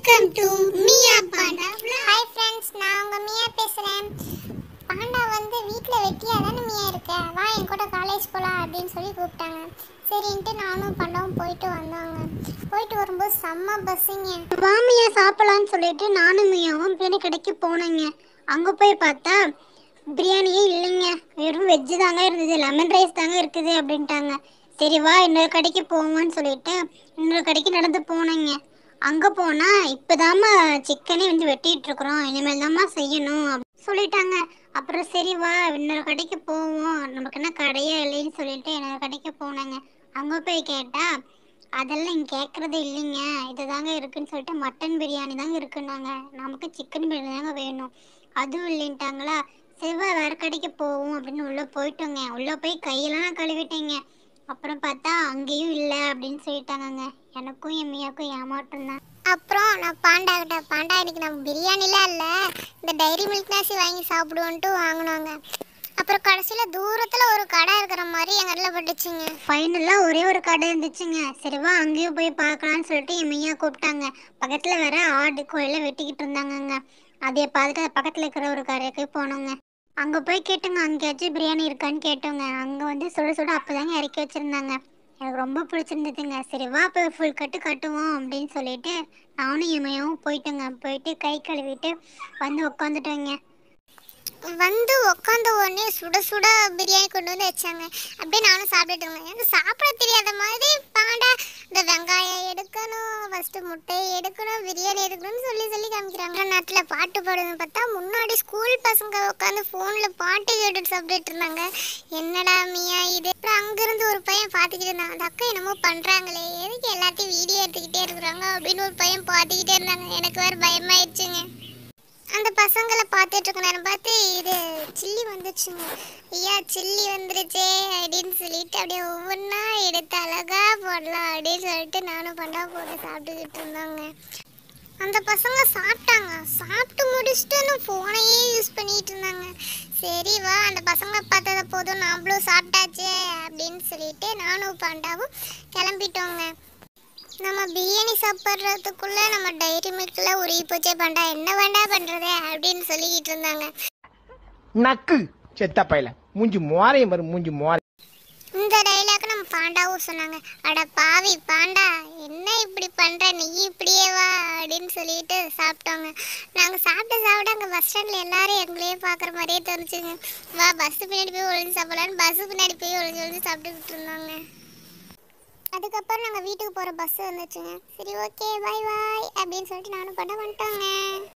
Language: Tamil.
welcome to Mia Panda hi friends நான் உங்க மியா பேசுறேன் பாண்டா வந்து வீட்டில் வெட்டியாக தானே மியா இருக்க வா என் கூட காலேஜ் போகலாம் அப்படின்னு சொல்லி கூப்பிட்டாங்க சரின்ட்டு நானும் பாண்டாவும் போயிட்டு வந்தாங்க போயிட்டு வரும்போது செம்ம பஸ்ஸுங்க வாமியா சாப்பிடலாம்னு சொல்லிட்டு நானும் மியாவும் பிரியாணி கடைக்கு போனேங்க அங்கே போய் பார்த்தா பிரியாணியே இல்லைங்க வெறும் வெஜ்ஜு தாங்க இருந்தது லெமன் ரைஸ் தாங்க இருக்குது அப்படின்ட்டாங்க சரி வா இன்னொரு கடைக்கு போவோம்னு சொல்லிட்டு இன்னொரு கடைக்கு நடந்து போனேங்க அங்கே போனால் இப்போதாம்மா சிக்கனே வந்து வெட்டிட்டு இருக்கிறோம் இனிமேல் தாம்மா செய்யணும் அப்படி சொல்லிட்டாங்க அப்புறம் சரி வா இன்னொரு கடைக்கு போவோம் நமக்கு என்ன கடையே இல்லைன்னு சொல்லிட்டு இன்னொரு கடைக்கு போனேங்க அங்கே போய் கேட்டால் அதெல்லாம் இங்கே கேட்குறது இல்லைங்க இது தாங்க இருக்குன்னு சொல்லிட்டு மட்டன் பிரியாணி தாங்க இருக்குன்னாங்க நமக்கு சிக்கன் பிரியாணி தாங்க வேணும் அதுவும் இல்லைன்ட்டாங்களா செவ்வா வேற கடைக்கு போவோம் அப்படின்னு உள்ளே போயிட்டோங்க உள்ளே போய் கையெல்லாம் நான் கழுவிட்டேங்க அப்புறம் பார்த்தா அங்கேயும் இல்லை அப்படின்னு சொல்லிட்டாங்கங்க எனக்கும் என் மியாக்கும் ஏமாற்றம் தான் அப்புறம் நான் பாண்டா கிட்ட பாண்டா இன்னைக்கு நம்ம பிரியாணிலாம் இல்லை இந்த டைரி மில்க் நாசி வாங்கி சாப்பிடுவோன்ட்டு வாங்கினாங்க அப்புறம் கடைசியில் தூரத்தில் ஒரு கடை இருக்கிற மாதிரி எங்கள் கடையில் பட்டுச்சுங்க ஃபைனலாக ஒரே ஒரு கடை இருந்துச்சுங்க சரிவா அங்கேயும் போய் பார்க்கலான்னு சொல்லிட்டு என் மையா கூப்பிட்டாங்க பக்கத்தில் வேற ஆடு கோயிலில் வெட்டிக்கிட்டு இருந்தாங்கங்க அதை பார்த்துட்டு அது பக்கத்தில் இருக்கிற ஒரு கடைக்கு போனோங்க அங்கே போய் கேட்டோங்க அங்கேயாச்சும் பிரியாணி இருக்கான்னு கேட்டோங்க அங்கே வந்து சுட சுட அப்போதாங்க இறக்கி வச்சுருந்தாங்க எனக்கு ரொம்ப பிடிச்சிருந்ததுங்க சரி வா போய் ஃபுல் கட்டு கட்டுவோம் அப்படின்னு சொல்லிட்டு நானும் என் மையாவும் போயிட்டோங்க போயிட்டு கை கழுவிட்டு வந்து உட்காந்துட்டோங்க வந்து உட்காந்த உடனே சுட சுட பிரியாணி கொண்டு வந்து வச்சாங்க அப்படியே நானும் சாப்பிட்டுட்டு இருந்தேன் எனக்கு சாப்பிட தெரியாத மாதிரி பாண்டா இந்த வெங்காயம் எடுக்கணும் ஃபர்ஸ்ட் முட்டையை எடுக்கணும் பிரியாணி எடுக்கணும்னு சொல்லி சொல்லி காமிக்கிறாங்க நேரத்தில் பாட்டு பாடுன்னு பார்த்தா முன்னாடி ஸ்கூல் பசங்க உட்காந்து ஃபோனில் பாட்டு கேட்டுட்டு சாப்பிட்டுட்டு இருந்தாங்க என்னடா மியா இது அப்புறம் அங்கிருந்து ஒரு பையன் பார்த்துக்கிட்டு இருந்தாங்க அந்த அக்கா என்னமோ பண்ணுறாங்களே எதுக்கு எல்லாத்தையும் வீடியோ எடுத்துக்கிட்டே இருக்கிறாங்க அப்படின்னு ஒரு பையன் பார்த்துக்கிட்டே இருந்தாங்க எனக்கு வேறு பயமாயிடுச்சுங்க அந்த பசங்களை பார்த்துட்டு இருக்க நேரம் பார்த்து இது சில்லி வந்துச்சுங்க ஐயா சில்லி வந்துருச்சே அப்படின்னு சொல்லிட்டு அப்படியே ஒவ்வொன்றா எடுத்து அழகா போடலாம் அப்படின்னு சொல்லிட்டு நானும் பண்டா போட்டு சாப்பிட்டுக்கிட்டு இருந்தாங்க அந்த பசங்க சாப்பிட்டாங்க சாப்பிட்டு முடிச்சுட்டு அந்த ஃபோனையே யூஸ் பண்ணிட்டு இருந்தாங்க சரி வா அந்த பசங்களை பார்த்தத போதும் நாமளும் சாப்பிட்டாச்சே அப்படின்னு சொல்லிட்டு நானும் பாண்டாவும் கிளம்பிட்டோங்க நம்ம பிரியாணி சாப்பிட்றதுக்குள்ள நம்ம டைரி மில்க்ல உருகி போச்சே பண்டா என்ன வேண்டா பண்றது அப்படின்னு சொல்லிக்கிட்டு இருந்தாங்க நக்கு செத்த பையல மூஞ்சி மோரையும் வரும் மூஞ்சி மோரை இந்த டைலாக் நம்ம பாண்டாவும் சொன்னாங்க அட பாவி பாண்டா என்ன இப்படி பண்ற நீ இப்படியே வா அப்படின்னு சொல்லிட்டு சாப்பிட்டோங்க நாங்க சாப்பிட்ட சாப்பிட அங்க பஸ் ஸ்டாண்ட்ல எல்லாரும் எங்களையே பாக்குற மாதிரியே தோணுச்சுங்க வா பஸ் பின்னாடி போய் ஒளிஞ்சு சாப்பிடலான்னு பஸ் பின்னாடி போய் ஒளிஞ்சு ஒளிஞ்சு சாப்பிட்டுக்கிட்டு இருந்தாங்க அதுக்கப்புறம் நாங்கள் வீட்டுக்கு போகிற பஸ் வந்துச்சுங்க சரி ஓகே பாய் பாய் அப்படின்னு சொல்லிட்டு நானும் பண்ண வந்துட்டோங்க